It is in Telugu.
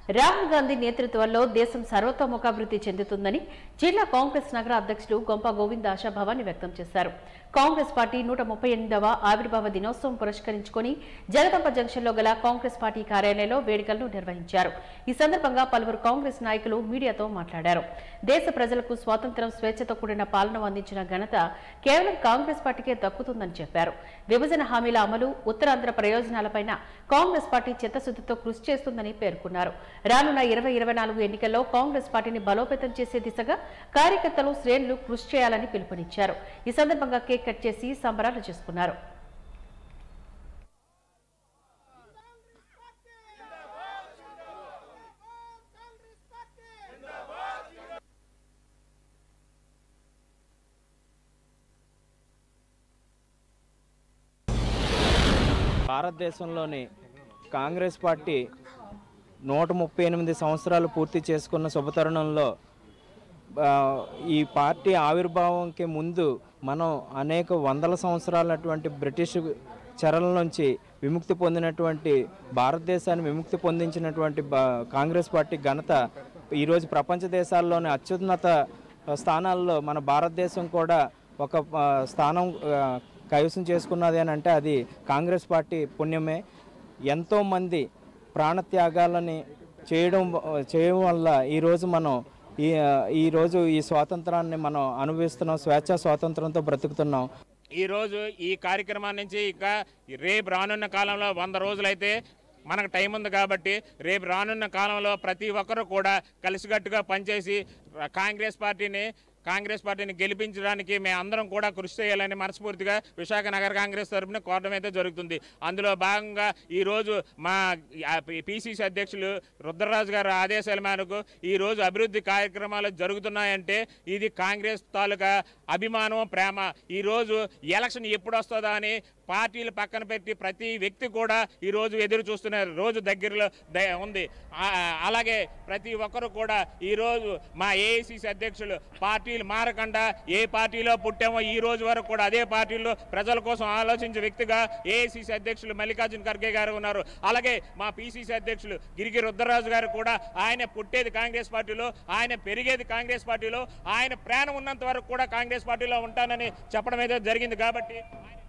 రాహుల్ గాంధీ నేతృత్వంలో దేశం సర్వతోముఖాభివృద్ధి చెందుతుందని జిల్లా కాంగ్రెస్ నగర అధ్యక్షుడు గొంప గోవింద్ ఆశాభావాన్ని వ్యక్తం చేశారు కాంగ్రెస్ పార్టీ నూట ముప్పై ఎనిమిదవ ఆవిర్భావ దినోత్సవం పురస్కరించుకుని జగదంబ జంక్షన్లో గల కాంగ్రెస్ పార్టీ కార్యాలయంలో వేడుకలను నిర్వహించారు ఈ సందర్భంగా పలువురు కాంగ్రెస్ నాయకులు మీడియాతో మాట్లాడారు దేశ ప్రజలకు స్వాతంత్ర్యం స్వేచ్ఛతో కూడిన పాలన అందించిన ఘనత కేవలం కాంగ్రెస్ పార్టీకే దక్కుతుందని చెప్పారు విభజన హామీల అమలు ఉత్తరాంధ్ర ప్రయోజనాలపైన కాంగ్రెస్ పార్టీ చిత్తశుద్ధితో కృషి చేస్తుందని పేర్కొన్నారు రానున్న ఇరవై ఇరవై నాలుగు ఎన్నికల్లో కాంగ్రెస్ పార్టీని బలోపేతం చేసే దిశగా కార్యకర్తలు శ్రేణులు కృషి చేయాలని పిలుపునిచ్చారు ఈ సందర్భంగా కేక్ కట్ చేసి సంబరాలు చేసుకున్నారు భారతదేశంలోని కాంగ్రెస్ పార్టీ నూట ముప్పై ఎనిమిది సంవత్సరాలు పూర్తి చేసుకున్న శుభతరుణంలో ఆ, ఈ పార్టీ ఆవిర్భావంకి ముందు మనం అనేక వందల సంవత్సరాలటువంటి బ్రిటిష్ చెరల నుంచి విముక్తి పొందినటువంటి భారతదేశాన్ని విముక్తి పొందించినటువంటి బా- కాంగ్రెస్ పార్టీ ఘనత ఈరోజు ప్రపంచ దేశాల్లోని అత్యున్నత స్థానాల్లో మన భారతదేశం కూడా ఒక ఆ, స్థానం ఆ, కైవసం చేసుకున్నది అని అంటే అది కాంగ్రెస్ పార్టీ పుణ్యమే ఎంతోమంది ప్రాణత్యాగాలని చేయడం చేయడం వల్ల ఈరోజు మనం ఈ ఈరోజు ఈ స్వాతంత్రాన్ని మనం అనుభవిస్తున్నాం స్వేచ్ఛ స్వాతంత్రంతో బ్రతుకుతున్నాం ఈ రోజు ఈ కార్యక్రమం నుంచి ఇంకా రేపు రానున్న కాలంలో వంద రోజులైతే మనకు టైం ఉంది కాబట్టి రేపు రానున్న కాలంలో ప్రతి ఒక్కరూ కూడా కలిసికట్టుగా పనిచేసి ర- కాంగ్రెస్ పార్టీని కాంగ్రెస్ పార్టీని గెలిపించడానికి మేము అందరం కూడా కృషి చేయాలని మనస్ఫూర్తిగా విశాఖ నగర కాంగ్రెస్ తరఫున కోరడం అయితే జరుగుతుంది అందులో భాగంగా ఈరోజు మా పిసిసి అధ్యక్షులు రుద్రరాజు గారి ఆదేశాల మేరకు ఈరోజు అభివృద్ధి కార్యక్రమాలు జరుగుతున్నాయంటే ఇది కాంగ్రెస్ తాలూకా అభిమానం ప్రేమ ఈరోజు ఎలక్షన్ ఎప్పుడు వస్తుందా అని పార్టీలు పక్కన పెట్టి ప్రతి వ్యక్తి కూడా ఈరోజు ఎదురు చూస్తున్నారు రోజు దగ్గరలో ద- ఉంది ఆ- అలాగే ప్రతి ఒక్కరు కూడా ఈరోజు మా ఏఐసిసి అధ్యక్షులు పార్టీలు మారకుండా ఏ పార్టీలో పుట్టామో ఈ రోజు వరకు కూడా అదే పార్టీలో ప్రజల కోసం ఆలోచించే వ్యక్తిగా ఏఐసిసి అధ్యక్షులు మల్లికార్జున ఖర్గే గారు ఉన్నారు అలాగే మా పిసిసి అధ్యక్షులు గిరిగి రుద్రరాజు గారు కూడా ఆయన పుట్టేది కాంగ్రెస్ పార్టీలో ఆయన పెరిగేది కాంగ్రెస్ పార్టీలో ఆయన ప్రాణం ఉన్నంత వరకు కూడా కాంగ్రెస్ పార్టీలో ఉంటానని చెప్పడం అయితే జరిగింది కాబట్టి ఆయన